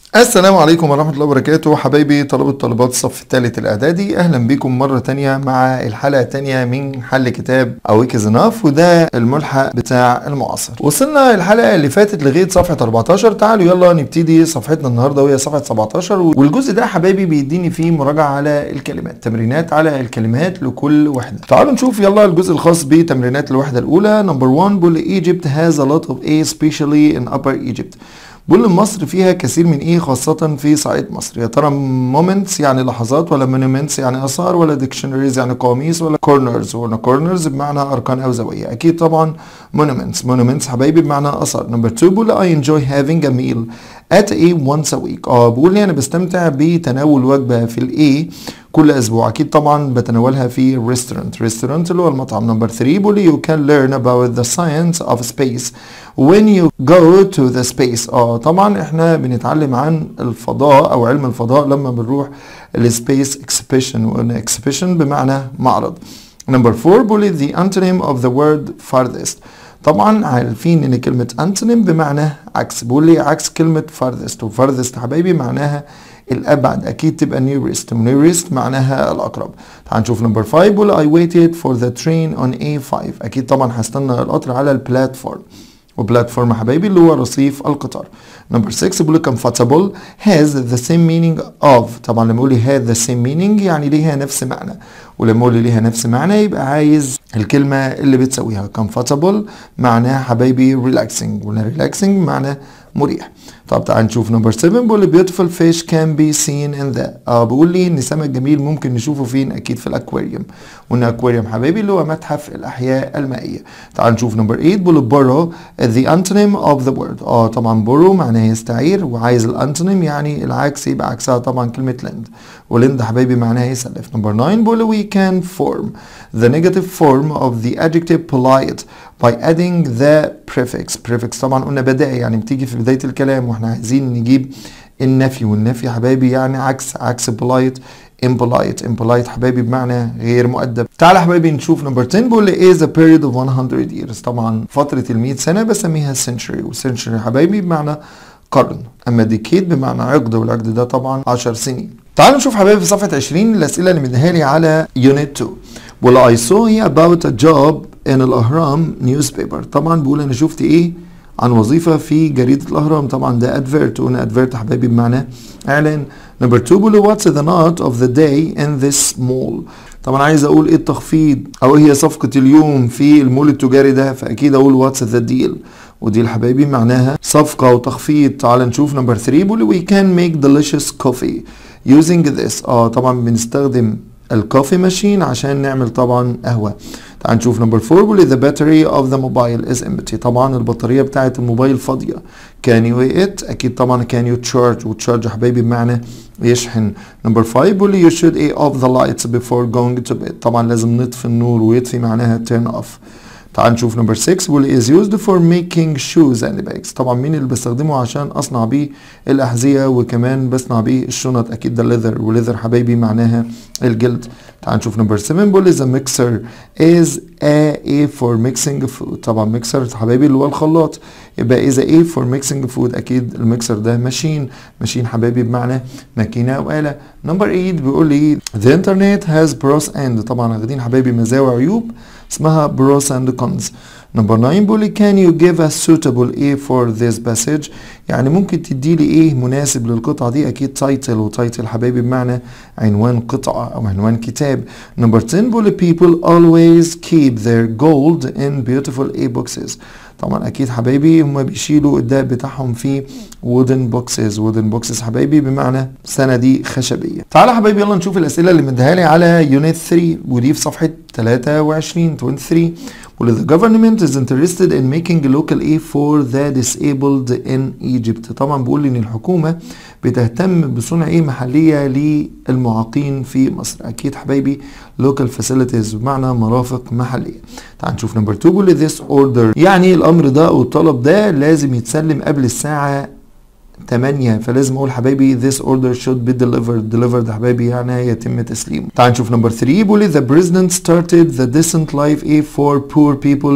السلام عليكم ورحمة الله وبركاته حبايبي طلبة طالبات الصف الثالث الإعدادي أهلا بكم مرة تانية مع الحلقة التانية من حل كتاب أويكز اناف وده الملحق بتاع المعاصر وصلنا الحلقة اللي فاتت لغاية صفحة 14 تعالوا يلا نبتدي صفحتنا النهاردة وهي صفحة 17 والجزء ده حبايبي بيديني فيه مراجعة على الكلمات تمرينات على الكلمات لكل وحدة تعالوا نشوف يلا الجزء الخاص بتمرينات الوحدة الأولى نمبر 1 بيقول Egypt has a lot of A especially in Upper Egypt بيقول إن مصر فيها كثير من ايه خاصة في صعيد مصر يا ترى مومنتس يعني لحظات ولا مونيمنتس يعني اثار ولا ديكشنريز يعني قواميس ولا كورنرز ولا كورنرز بمعنى اركان او زوايا اكيد طبعا مونيمنتس مونيمنتس حبايبي بمعنى اثار نمبر 2 بيقول I enjoy having a meal at a once a week اه بيقول لي انا بستمتع بتناول وجبة في الايه كل اسبوع اكيد طبعا بتناولها في ريستورانت ريستورانت اللي هو المطعم نمبر 3 بيقول لي you can learn about the science of space when you go to the space اه طبعا احنا بنتعلم عن الفضاء او علم الفضاء لما بنروح السبيس اكسبيشن وقلنا اكسبيشن بمعنى معرض نمبر 4 بيقول لي the antonym of the word farthest طبعا عارفين ان كلمة antonym بمعنى عكس بيقول لي عكس كلمة farthest و farthest حبايبي معناها الابعد اكيد تبقى nearest nearest معناها الاقرب تعال نشوف نمبر 5 بيقول I waited for the train on A5 اكيد طبعا هستنى القطر على البلاتفورم وبلاتفورم حبايبي اللي هو رصيف القطار نمبر 6 بيقول comfortable has the same meaning of طبعا لما يقول لي had the same meaning يعني ليها نفس معنى ولما يقول لي ليها نفس معنى يبقى عايز الكلمة اللي بتسويها comfortable معناها حبايبي relaxing ولا relaxing معنى مريح طب تعال نشوف نمبر 7 بيقول لي beautiful fish can be seen in the اه بيقول لي ان سمك جميل ممكن نشوفه فين اكيد في الاكواريوم وان اكواريوم حبايبي اللي هو متحف الاحياء المائيه تعال نشوف نمبر 8 بيقول لي borrow the antonym of the word اه طبعا borrow معناه يستعير وعايز الانتونيم يعني العكس يبقى عكسها طبعا كلمه lend ولند حبايبي معناها يسلف نمبر 9 بيقول لي we can form the negative form of the adjective polite by adding the prefix prefix طبعا قلنا بدائي يعني بتيجي في بداية الكلام واحنا عايزين نجيب النفي والنفي يا حبايبي يعني عكس عكس polite impolite impolite حبايبي بمعنى غير مؤدب تعال يا حبايبي نشوف نمبر 10 بيقول لي is a period of 100 years طبعا فترة ال 100 سنة بسميها century والسنشري حبايبي بمعنى قرن اما ديكيد بمعنى عقد والعقد ده طبعا 10 سنين تعالوا نشوف حبايبي في صفحة 20 الأسئلة اللي مديها لي على يونت 2 بقول I saw here about a job in الأهرام newspaper طبعا بقول أنا شفت إيه عن وظيفة في جريدة الأهرام طبعا ده advert وأنا advert حبايبي بمعنى إعلان نمبر 2 بقول what's the note of the day in this mall طبعا عايز اقول ايه التخفيض او ايه هي صفقة اليوم في المول التجاري ده فاكيد اقول واتس ذا ديل ودي حبايبي معناها صفقة وتخفيض تعال نشوف نمبر 3 بيقول we can make delicious coffee using this اه طبعا بنستخدم الكوفي ماشين عشان نعمل طبعا قهوة تعال نشوف نمبر 4 بيقول the battery of the mobile is empty طبعا البطارية بتاعت الموبايل فاضية can you it اكيد طبعا can you charge وتشارج حبايبي بمعنى يشحن نمبر 5 بيقول لي you should eat off the lights before going to bed طبعا لازم نطفي النور ويطفي معناها turn off تعال نشوف نمبر 6 بيقول is used for making shoes and bags طبعا مين اللي بستخدمه عشان اصنع بيه الاحذيه وكمان بصنع بيه الشنط اكيد ده leather وليذر حبايبي معناها الجلد تعال نشوف نمبر 7 بيقول the mixer is a a for mixing food طبعا mixer حبايبي اللي هو الخلاط يبقى is a a for mixing food اكيد الميكسر ده ماشين ماشين حبايبي بمعنى ماكينه او اله نمبر 8 بيقول لي the internet has pros and طبعا واخدين حبايبي مزايا وعيوب اسمها pros and cons نمبر 9 بيقول لي can you give a suitable A for this passage يعني ممكن تدي لي ايه مناسب للقطعة دي اكيد تايتل وتايتل حبايبي بمعنى عنوان قطعة او عنوان كتاب نمبر 10 بيقول لي people always keep their gold in beautiful A boxes طبعا اكيد حبايبي هم بيشيلوا الدهب بتاعهم في wooden boxes wooden boxes حبايبي بمعنى صناديق خشبيه تعالى حبايبي يلا نشوف الاسئله اللي مديها لي على يونت 3 ودي في صفحه 23 23 بيقول the government is interested in making local aid for the disabled in Egypt طبعا بيقول ان الحكومه بتهتم بصنع ايه محليه للمعاقين في مصر اكيد حبايبي local facilities بمعنى مرافق محليه تعال نشوف نمبر 2 بيقول لي this order يعني الامر ده او الطلب ده لازم يتسلم قبل الساعه 8 فلازم اقول حبايبي this order should be delivered delivered حبايبي يعني يتم تسليمه تعال نشوف نمبر 3 بيقول لي the president started the decent life aid for poor people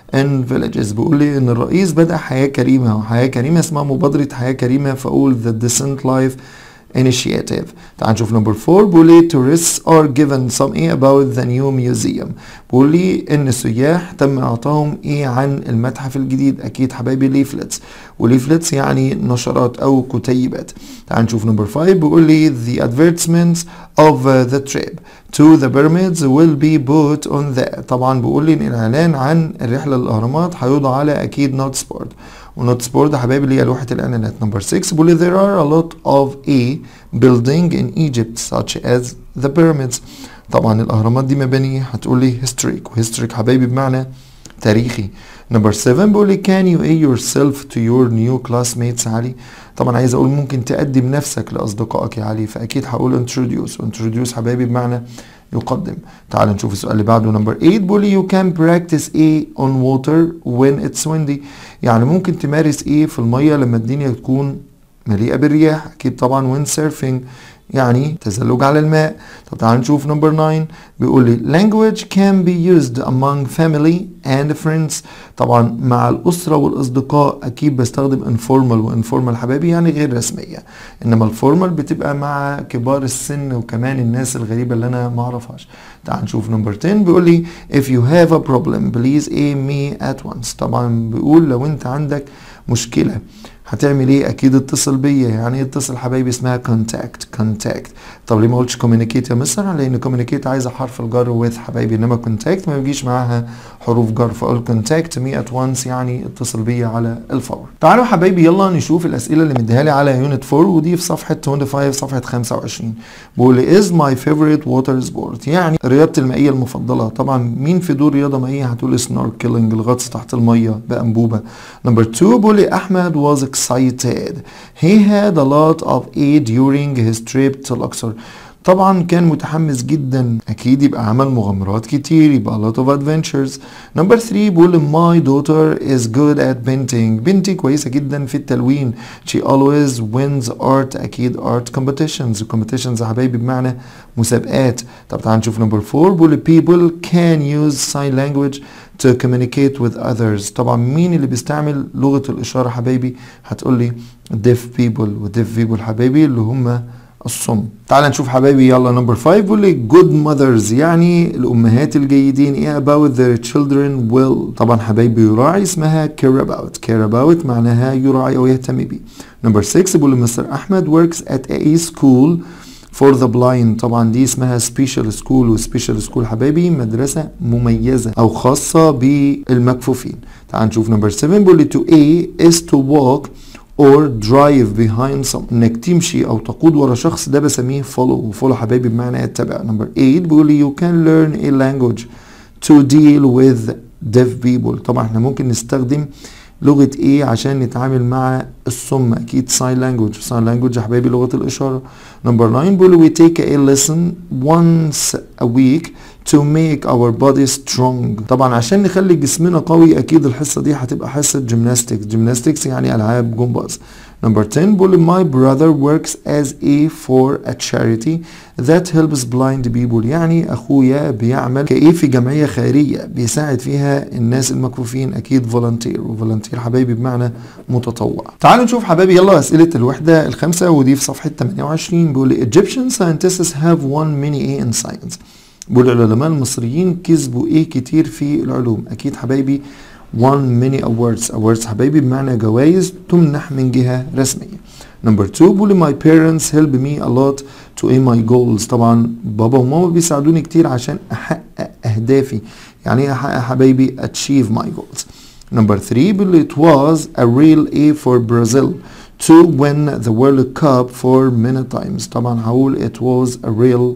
in villages بيقول لي ان الرئيس بدأ حياة كريمة وحياة كريمة اسمها مبادرة حياة كريمة فاقول the decent life initiative تعال نشوف نمبر 4 بيقول لي tourists are given some ايه about the new museum بيقول لي ان السياح تم اعطائهم ايه عن المتحف الجديد اكيد حبايبي leaflets وليفلتس يعني نشرات او كتيبات تعال نشوف نمبر 5 بيقول لي the advertisements of the trip to the pyramids will be put on the طبعا بيقول لي ان الاعلان عن الرحله للاهرامات هيوضع على اكيد نوت سبورت ونوت سبورت يا حبايبي اللي هي لوحه الاعلانات نمبر 6 بيقول لي there are a lot of a building in Egypt such as the pyramids طبعا الاهرامات دي مباني هتقول لي historic وهيستوريك حبايبي بمعنى تاريخي نمبر 7 بيقول لي can you aid yourself to your new classmates علي طبعا عايز اقول ممكن تقدم نفسك لاصدقائك يا علي فاكيد هقول introduce introduce حبايبي بمعنى يقدم تعال نشوف السؤال اللي بعده نمبر 8 بيقول لي you can practice A on water when it's windy يعني ممكن تمارس ايه في الميه لما الدنيا تكون مليئه بالرياح اكيد طبعا wind surfing يعني تزلج على الماء طب تعال نشوف نمبر 9 بيقول لي language can be used among family and friends طبعا مع الأسرة والأصدقاء أكيد بستخدم informal وinformal حبايبي يعني غير رسمية إنما الفورمال بتبقى مع كبار السن وكمان الناس الغريبة اللي أنا ما أعرفهاش تعال نشوف نمبر 10 بيقول لي if you have a problem please aim me at once طبعا بيقول لو أنت عندك مشكلة هتعمل ايه اكيد اتصل بيا يعني اتصل حبايبي اسمها كونتاكت كونتاكت طب ليه ما قلتش كوميونيكيت يا مستر لان كوميونيكيت عايزه حرف الجر with حبايبي انما كونتاكت ما بيجيش معاها حروف جر فاقول كونتاكت مي ات وانس يعني اتصل بيا على الفور تعالوا حبايبي يلا نشوف الاسئله اللي مديها لي على يونت 4 ودي في صفحه 25 صفحه 25 بيقول لي از ماي فيفورت ووتر سبورت يعني رياضتي المائيه المفضله طبعا مين في دور رياضه مائيه هتقول سنوركلينج الغطس تحت الميه بانبوبه نمبر 2 بيقول لي احمد was excited he had a lot of aid during his trip to Luxor طبعا كان متحمس جدا اكيد يبقى عمل مغامرات كتير يبقى a lot of adventures نمبر 3 بيقول my daughter is good at painting بنتي كويسة جدا في التلوين she always wins art اكيد art competitions competitions يا حبايبي بمعنى مسابقات طب تعال نشوف نمبر 4 بيقول people can use sign language to communicate with others طبعا مين اللي بيستعمل لغة الإشارة حبايبي هتقول لي deaf people و deaf people حبايبي اللي هم الصم تعال نشوف حبايبي يلا نمبر 5 بيقول لي good mothers يعني الامهات الجيدين ايه about their children will طبعا حبايبي يراعي اسمها care about care about معناها يراعي او يهتم بيه نمبر 6 بيقول لي مستر احمد works at a school for the blind طبعا دي اسمها سبيشال سكول وسبيشال سكول حبايبي مدرسة مميزة أو خاصة بالمكفوفين تعال نشوف نمبر 7 بيقول لي to A is to walk or drive behind some انك تمشي او تقود ورا شخص ده بسميه follow وفولو حبايبي بمعنى يتبع نمبر 8 بيقول لي you can learn a language to deal with deaf people طبعا احنا ممكن نستخدم لغة ايه عشان نتعامل مع الصم اكيد sign language sign language يا حبايبي لغة الاشارة نمبر 9 بيقول we take a lesson once a week to make our body strong طبعا عشان نخلي جسمنا قوي اكيد الحصة دي هتبقى حصة جيمناستكس جيمناستكس يعني العاب جمباز نمبر 10 بيقول my brother works as a for a charity that helps blind people يعني اخويا بيعمل كايه في جمعيه خيريه بيساعد فيها الناس المكفوفين اكيد فولنتير وفولنتير حبايبي بمعنى متطوع تعالوا نشوف حبايبي يلا اسئله الوحده الخامسه ودي في صفحه 28 بيقول لي Egyptian scientists have won many A in science بيقول العلماء المصريين كسبوا ايه كتير في العلوم اكيد حبايبي won many awards awards حبايبي بمعنى جوائز تمنح من جهة رسمية نمبر 2 بيقول my parents help me a lot to aim my goals طبعا بابا وماما بيساعدوني كتير عشان احقق اهدافي يعني ايه احقق حبايبي achieve my goals نمبر 3 بيقول it was a real A for Brazil to win the World Cup for many times طبعا هقول it was a real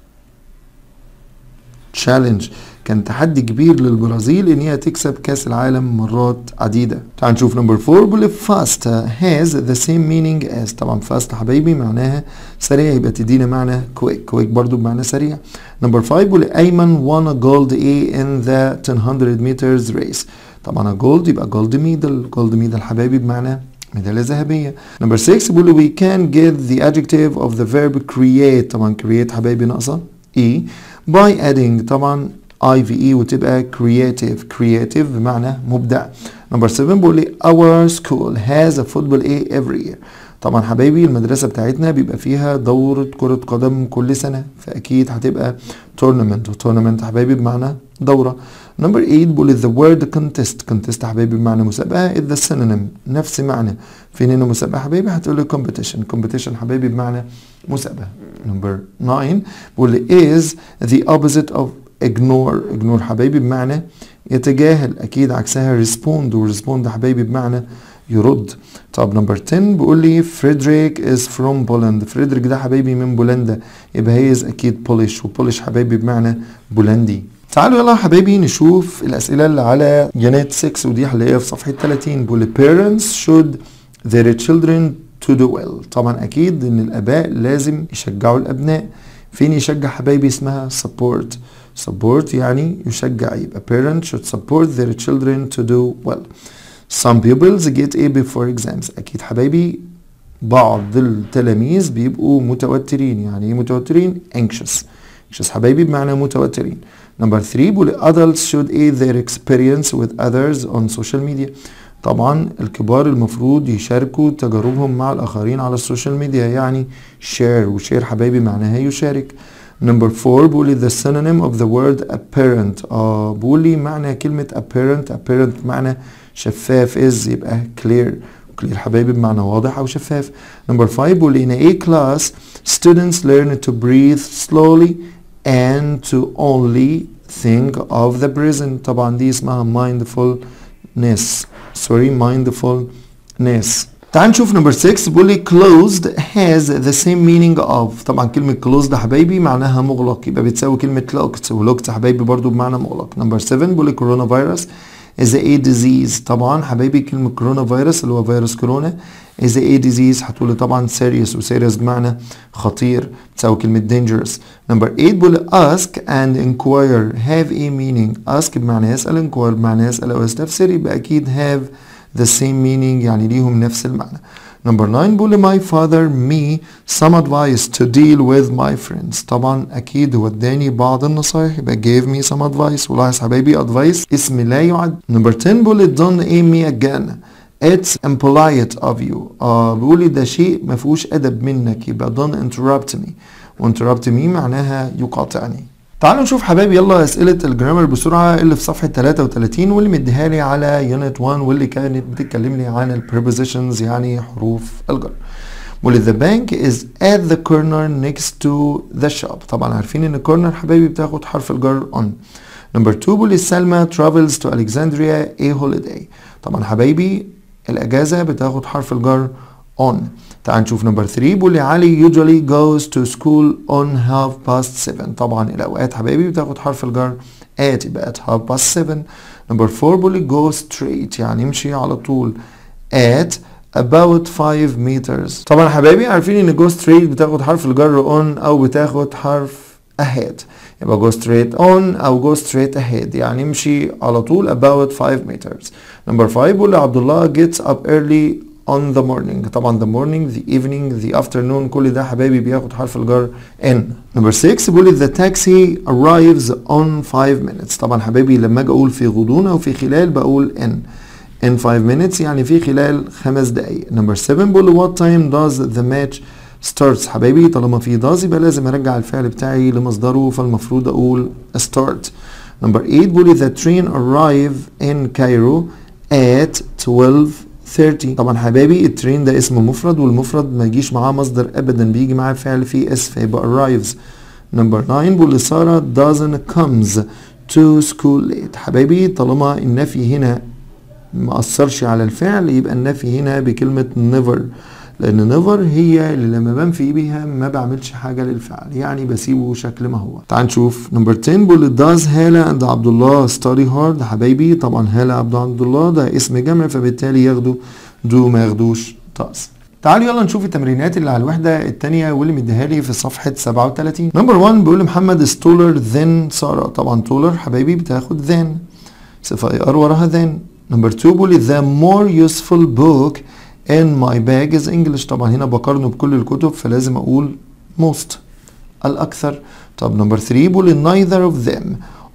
challenge كان تحدي كبير للبرازيل ان هي تكسب كاس العالم مرات عديده تعال نشوف نمبر 4 بيقول fast has the same meaning as طبعا fast حبايبي معناها سريع يبقى تدينا معنى quick quick برضو بمعنى سريع نمبر 5 بيقول ايمن won a gold A in the 100 meters race طبعا gold يبقى gold medal gold medal حبايبي بمعنى ميدالية ذهبية. نمبر 6 بيقول we can get the adjective of the verb create طبعا create حبايبي ناقصة E by adding طبعا اي في اي وتبقى creative creative بمعنى مبدع نمبر 7 بيقول لي our school has a football a every year طبعا حبايبي المدرسة بتاعتنا بيبقى فيها دورة كرة قدم كل سنة فأكيد هتبقى tournament وتورنمنت حبايبي بمعنى دورة نمبر 8 بيقول the word contest contest حبايبي بمعنى مسابقة is the synonym نفس معنى فين هنا مسابقة حبايبي هتقول لي competition competition حبايبي بمعنى مسابقة نمبر 9 بيقول لي is the opposite of ignore ignore حبايبي بمعنى يتجاهل اكيد عكسها respond وريسبوند حبايبي بمعنى يرد طب نمبر 10 بيقول لي فريدريك از فروم بولند فريدريك ده حبايبي من بولندا يبقى هي اكيد بولش وبولش حبايبي بمعنى بولندي تعالوا يلا يا حبايبي نشوف الاسئله اللي على يونت 6 ودي اللي هي في صفحه 30 بيقول لي parents should their children to do well طبعا اكيد ان الاباء لازم يشجعوا الابناء فين يشجع حبايبي اسمها support support يعني يشجع يبقى parents should support their children to do well some pupils get A before exams اكيد حبايبي بعض التلاميذ بيبقوا متوترين يعني ايه متوترين anxious anxious حبايبي بمعنى متوترين number 3 بيقول adults should aid their experience with others on social media طبعا الكبار المفروض يشاركوا تجاربهم مع الاخرين على السوشيال ميديا يعني share وشير حبايبي معناها يشارك نمبر 4 بيقول لي the synonym of the word apparent اه بيقول لي معنى كلمة apparent apparent معنى شفاف is يبقى clear clear حبايبي بمعنى واضح او شفاف نمبر 5 بيقول لي in a class students learn to breathe slowly and to only think of the present طبعا دي اسمها mindfulness sorry mindfulness تعال نشوف نمبر 6 بيقول لي closed has the same meaning of طبعا كلمة closed حبايبي معناها مغلق يبقى بتساوي كلمة locked ولوكت حبايبي برضو بمعنى مغلق نمبر 7 بيقول لي كورونا فيروس is a disease طبعا حبايبي كلمة كورونا فيروس اللي هو فيروس كورونا is a disease هتقولي طبعا serious و serious بمعنى خطير تساوي كلمة dangerous نمبر 8 بيقول ask and inquire have a meaning ask بمعنى يسأل inquire بمعنى يسأل أو يستفسر يبقى أكيد have the same meaning يعني ليهم نفس المعنى نمبر 9 بيقول my father me some advice to deal with my friends طبعا اكيد هو اداني بعض النصايح يبقى gave me some advice ولاحظ حبايبي advice اسم لا يعد نمبر 10 بيقول don't aim me again It's impolite of you آه بيقول لي ده شيء ما فيهوش ادب منك يبقى don't interrupt me وinterrupt me معناها يقاطعني تعالوا نشوف حبايبي يلا اسئله الجرامر بسرعه اللي في صفحه 33 واللي مديها لي على يونت 1 واللي كانت بتتكلم لي عن البريبوزيشنز يعني حروف الجر واللي the bank is at the corner next to the shop طبعا عارفين ان corner حبايبي بتاخد حرف الجر on نمبر 2 بيقول لي سلمى travels to Alexandria a holiday طبعا حبايبي الاجازه بتاخد حرف الجر on تعال نشوف نمبر 3 بيقول لي علي usually goes to school on half past 7 طبعا الاوقات حبايبي بتاخد حرف الجر at يبقى at half past 7 نمبر 4 بيقول لي go straight يعني امشي على طول at about 5 meters طبعا حبايبي عارفين ان go straight بتاخد حرف الجر on او بتاخد حرف ahead يبقى go straight on او go straight ahead يعني امشي على طول about 5 meters نمبر 5 بيقول لي عبد الله gets up early on the morning طبعا the morning the evening the afternoon كل ده حبايبي بياخد حرف الجر in نمبر 6 بيقول لي the taxi arrives on 5 minutes طبعا حبايبي لما اجي اقول في غضون او في خلال بقول in in 5 minutes يعني في خلال خمس دقايق نمبر 7 بيقول لي what time does the match starts حبايبي طالما في does يبقى لازم ارجع الفعل بتاعي لمصدره فالمفروض اقول start نمبر 8 بيقول لي the train arrive in Cairo at 12 30 طبعا حبايبي الترين ده اسم مفرد والمفرد ما يجيش معاه مصدر ابدا بيجي معاه فعل فيه اس فيبقى arrives نمبر 9 بيقول ساره doesn't comes to school late حبايبي طالما النفي هنا ما اثرش على الفعل يبقى النفي هنا بكلمه never لان نيفر هي اللي لما بنفي بيها ما بعملش حاجه للفعل يعني بسيبه شكل ما هو تعال نشوف نمبر 10 بيقول does هالة عند عبد الله study hard حبايبي طبعا هالة عبد عبد الله ده اسم جمع فبالتالي ياخدوا دو ما ياخدوش does تعالوا يلا نشوف التمرينات اللي على الوحدة التانية واللي مديها لي في صفحة 37 نمبر 1 بيقول محمد is taller than سارة طبعا taller حبايبي بتاخد than صفة اي ار وراها than نمبر 2 بيقول the more useful book in my bag is English طبعا هنا بقارنه بكل الكتب فلازم اقول most الاكثر طب نمبر 3 بيقول neither of them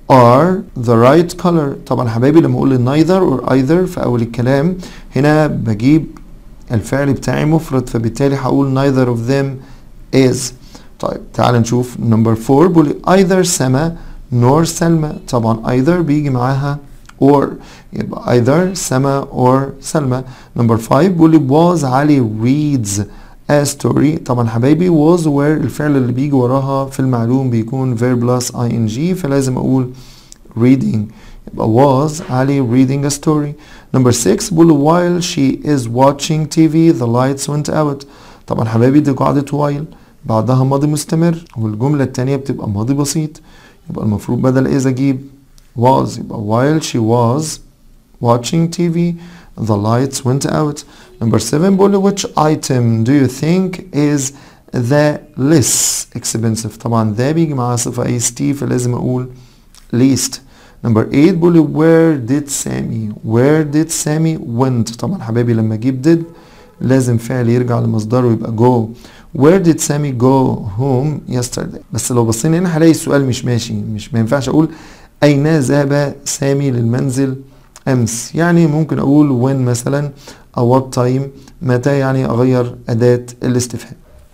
are the right color طبعا حبايبي لما اقول neither or either في اول الكلام هنا بجيب الفعل بتاعي مفرد فبالتالي هقول neither of them is طيب تعال نشوف نمبر 4 بيقول either سما nor سلمى طبعا either بيجي معاها or يبقى either سما or سلمى نمبر 5 بيقول was علي reads a story طبعا حبايبي was where الفعل اللي بيجي وراها في المعلوم بيكون verb plus ing فلازم اقول reading يبقى was علي reading a story number 6 بقول while she is watching TV the lights went out طبعا حبايبي دي قاعدة while بعدها ماضي مستمر والجملة التانية بتبقى ماضي بسيط يبقى المفروض بدل is اجيب was يبقى while she was watching TV the lights went out number 7 بقول which item do you think is the less expensive طبعا ذا بيجي معاها صفة est فلازم اقول least number 8 بقول where did Sammy where did Sammy went طبعا حبايبي لما اجيب did لازم فعل يرجع لمصدره يبقى go where did Sammy go home yesterday بس لو بصينا هنا هلاقي السؤال مش ماشي مش ما ينفعش اقول اين ذهب سامي للمنزل امس يعني ممكن اقول when مثلا او what time متى يعني اغير اداة الاستفهام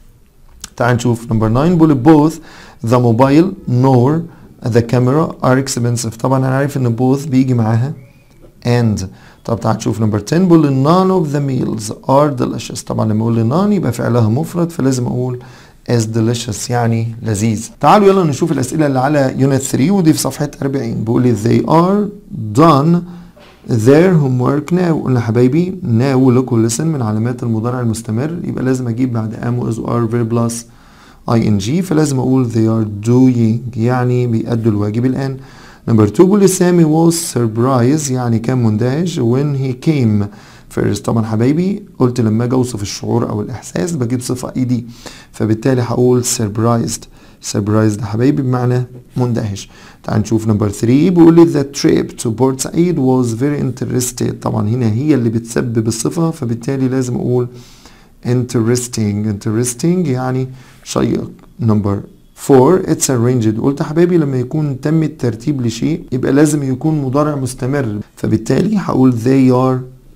تعال نشوف نمبر 9 بقول both the mobile nor the camera are expensive طبعا انا عارف ان both بيجي معاها and طب تعال نشوف نمبر 10 بقول none of the meals are delicious طبعا لما اقول none يبقى فعلها مفرد فلازم اقول as delicious يعني لذيذ تعالوا يلا نشوف الاسئله اللي على يونت 3 ودي في صفحه 40 بيقول لي they are done their homework now قلنا حبايبي now لكل listen من علامات المضارع المستمر يبقى لازم اجيب بعد am و is و are verb plus ing فلازم اقول they are doing يعني بيأدوا الواجب الان نمبر 2 بيقول لي سامي was surprised يعني كان مندهش when he came first طبعا حبايبي قلت لما اجي اوصف الشعور او الاحساس بجيب صفه اي دي فبالتالي هقول surprised surprised حبايبي بمعنى مندهش تعال نشوف نمبر 3 بيقول لي the trip to Port Said was very interesting طبعا هنا هي اللي بتسبب الصفه فبالتالي لازم اقول interesting interesting يعني شيق نمبر 4 it's arranged قلت حبايبي لما يكون تم الترتيب لشيء يبقى لازم يكون مضارع مستمر فبالتالي هقول they are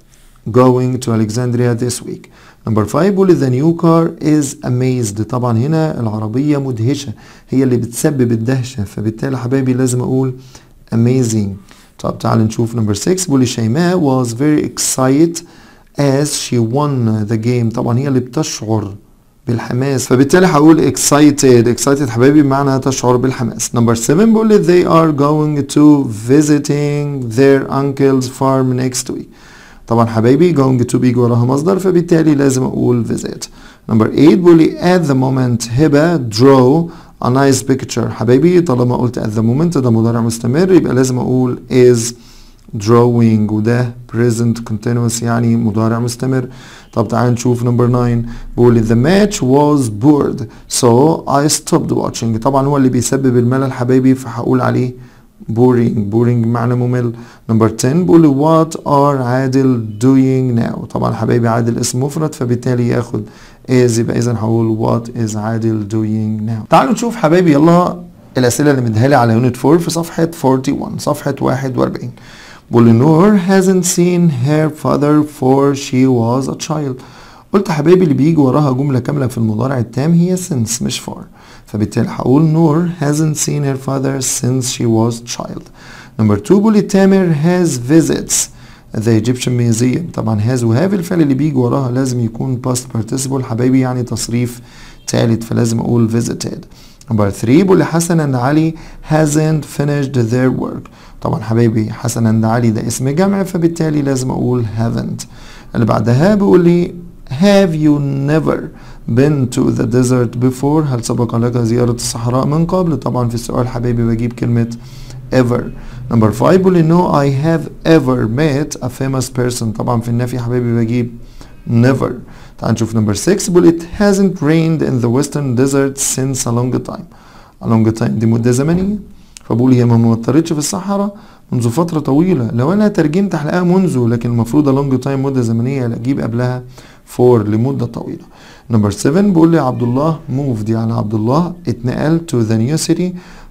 going to Alexandria this week number 5 بقول the new car is amazed طبعا هنا العربية مدهشة هي اللي بتسبب الدهشة فبالتالي حبايبي لازم اقول amazing طب تعال نشوف number 6 بقول شيماء was very excited as she won the game طبعا هي اللي بتشعر بالحماس فبالتالي هقول excited excited حبايبي بمعنى تشعر بالحماس number 7 بقول لي they are going to visiting their uncle's farm next week طبعا حبايبي going to بيجي وراها مصدر فبالتالي لازم اقول visit number 8 بقول لي at the moment هبة draw a nice picture حبايبي طالما قلت at the moment ده مضارع مستمر يبقى لازم اقول is drawing وده present continuous يعني مضارع مستمر طب تعال نشوف نمبر 9 بيقول لي the match was bored so I stopped watching طبعا هو اللي بيسبب الملل حبايبي فهقول عليه boring boring بمعنى ممل نمبر 10 بيقول لي what are عادل doing now طبعا حبايبي عادل اسم مفرد فبالتالي ياخد is يبقى اذا هقول what is عادل doing now تعالوا نشوف حبايبي يلا الاسئله اللي مديها لي على يونت 4 في صفحه 41 صفحه 41 بقول لي نور hasn't seen her father for she was a child قلت حبايبي اللي بيجي وراها جملة كاملة في المضارع التام هي since مش for فبالتالي هقول نور hasn't seen her father since she was child number two بقول لي تامر has visits the Egyptian museum طبعا has و have الفعل اللي بيجي وراها لازم يكون past participle حبايبي يعني تصريف ثالث فلازم اقول visited number 3 بقول لي حسن and علي hasn't finished their work طبعا حبايبي حسن and علي ده اسم جمع فبالتالي لازم اقول haven't اللي بعدها بيقول لي have you never been to the desert before هل سبق لك زيارة الصحراء من قبل طبعا في السؤال حبايبي بجيب كلمة ever number 5 بيقول لي no I have ever met a famous person طبعا في النفي حبايبي بجيب never تعال نشوف number 6 بيقول it hasn't rained in the western desert since a long time a long time دي مدة زمنية فبقول هي ما مطرتش في الصحراء منذ فترة طويلة لو انا ترجمت هلاقيها منذ لكن المفروض a long time مدة زمنية اجيب قبلها for لمدة طويلة نمبر 7 بيقول لي عبد الله moved يعني عبد الله اتنقل to the new city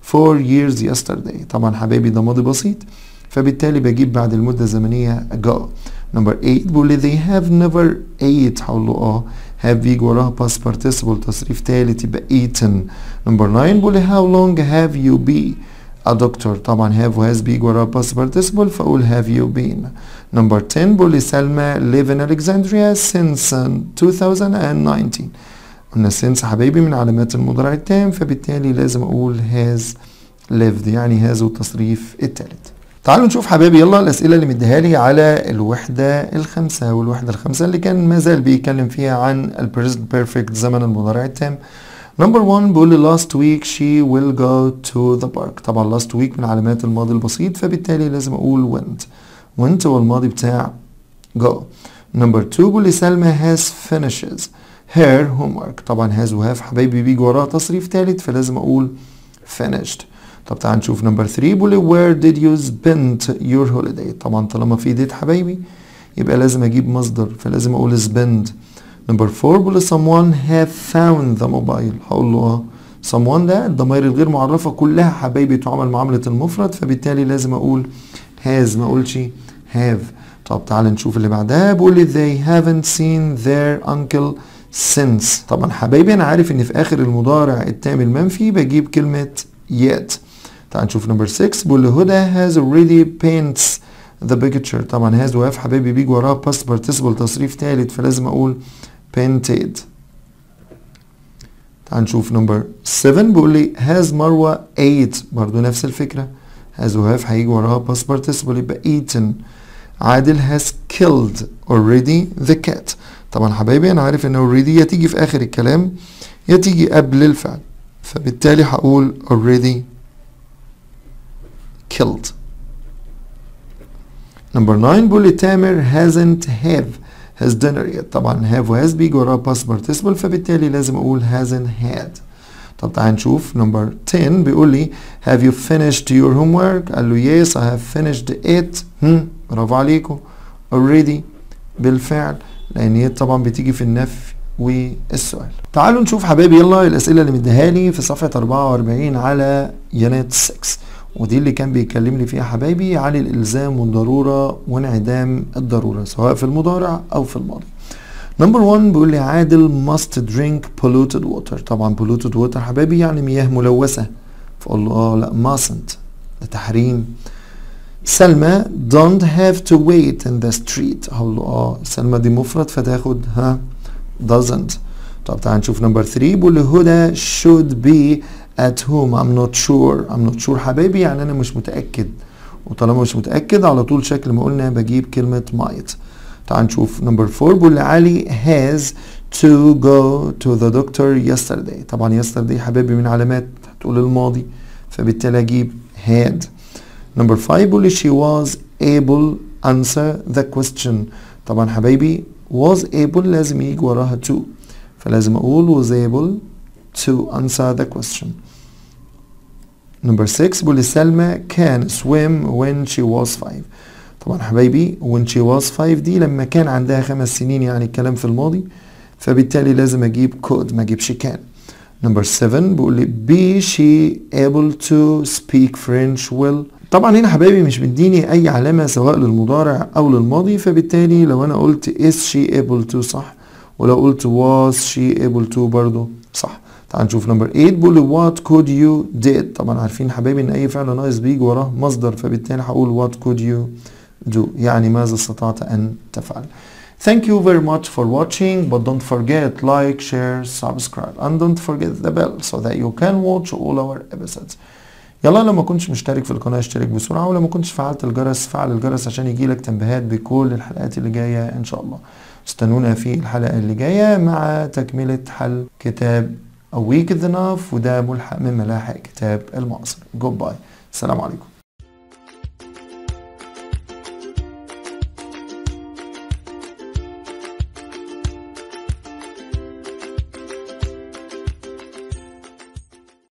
four years yesterday طبعا حبايبي ده ماضي بسيط فبالتالي بجيب بعد المدة الزمنية ago number 8 بيقول لي they have never ate هقول له اه have بيجي وراها past participle تصريف تالت يبقى eaten number 9 بيقول لي how long have you been a doctor طبعا have و has بيجي وراها past participle فأقول have you been number 10 بيقول لي سلمى live in Alexandria since 2019 قلنا since حبايبي من علامات المضارع التام فبالتالي لازم أقول has lived يعني has والتصريف التالت تعالوا نشوف حبايبي يلا الأسئلة اللي مديها لي على الوحدة الخامسة والوحدة الخامسة اللي كان ما زال بيتكلم فيها عن البريزنت بيرفكت زمن المضارع التام نمبر 1 بيقول لي last week she will go to the park طبعا last week من علامات الماضي البسيط فبالتالي لازم أقول went went هو الماضي بتاع go نمبر 2 بيقول لي سلمى has finishes her homework طبعا has و have حبايبي بيجي وراها تصريف ثالث فلازم أقول finished طب تعال نشوف نمبر 3 بيقول لي where did you spend your holiday طبعا طالما في did حبايبي يبقى لازم اجيب مصدر فلازم اقول spend نمبر 4 بيقول لي someone have found the mobile هقول له اه someone ده الضمائر الغير معرفة كلها حبايبي تعامل معاملة المفرد فبالتالي لازم اقول has ما اقولش have طب تعال نشوف اللي بعدها بيقول لي they haven't seen their uncle since طبعا حبايبي انا عارف ان في اخر المضارع التام المنفي بجيب كلمة yet تعال نشوف نمبر 6 بيقول لي هدى has already paints the picture طبعا has وهاف حبايبي بيجي وراها past participle تصريف ثالث فلازم اقول painted تعال نشوف نمبر 7 بيقول لي has مروة ate برضو نفس الفكرة has وهاف هيجي وراها past participle يبقى eaten عادل has killed already the cat طبعا حبايبي انا عارف ان already يا تيجي في اخر الكلام يا تيجي قبل الفعل فبالتالي هقول already killed number 9 بيقول لي تامر hasn't have his dinner yet طبعا have و has بيجي وراها past participle فبالتالي لازم اقول hasn't had طب تعال نشوف نمبر 10 بيقول لي have you finished your homework قال له yes I have finished it هم برافو عليكم already بالفعل لان هي طبعا بتيجي في النفي والسؤال تعالوا نشوف حبايبي يلا الاسئله اللي مديها لي في صفحه 44 على يونت 6 ودي اللي كان بيكلمني فيها حبايبي عن الالزام والضروره وانعدام الضروره سواء في المضارع او في الماضي نمبر 1 بيقول لي عادل must drink polluted water طبعا polluted water حبايبي يعني مياه ملوثه فاقول له اه لا mustn't ده تحريم سلمى don't have to wait in the street هقول له اه سلمى دي مفرد فتاخد ها doesn't طب تعال نشوف نمبر 3 بيقول لي هدى should be at home I'm not sure I'm not sure حبايبي يعني انا مش متاكد وطالما مش متاكد على طول شكل ما قلنا بجيب كلمه might تعال نشوف نمبر 4 بيقول لي علي has to go to the doctor yesterday طبعا yesterday حبايبي من علامات هتقول الماضي فبالتالي اجيب had نمبر 5 بيقول لي she was able answer the question طبعا حبايبي was able لازم يجي وراها to فلازم اقول was able to answer the question نمبر 6 بيقول لي سلمى can swim when she was 5 طبعا حبايبي when she was 5 دي لما كان عندها خمس سنين يعني الكلام في الماضي فبالتالي لازم اجيب could ما اجيبش كان نمبر 7 بيقول لي be she able to speak French well طبعا هنا حبايبي مش مديني اي علامة سواء للمضارع او للماضي فبالتالي لو انا قلت is she able to صح ولو قلت was she able to برضو صح تعال نشوف نمبر 8 بيقول لي what could you did طبعا عارفين حبايبي ان اي فعل ناقص بيجي وراه مصدر فبالتالي هقول what could you do يعني ماذا استطعت ان تفعل Thank you very much for watching but don't forget like, share, subscribe and don't forget the bell so that you can watch all our episodes يلا لو ما كنتش مشترك في القناة اشترك بسرعة ولو ما كنتش فعلت الجرس فعل الجرس عشان يجيلك تنبيهات بكل الحلقات اللي جاية ان شاء الله استنونا في الحلقة اللي جاية مع تكملة حل كتاب A Week is Enough وده ملحق من ملاحق كتاب المعاصر جود باي السلام عليكم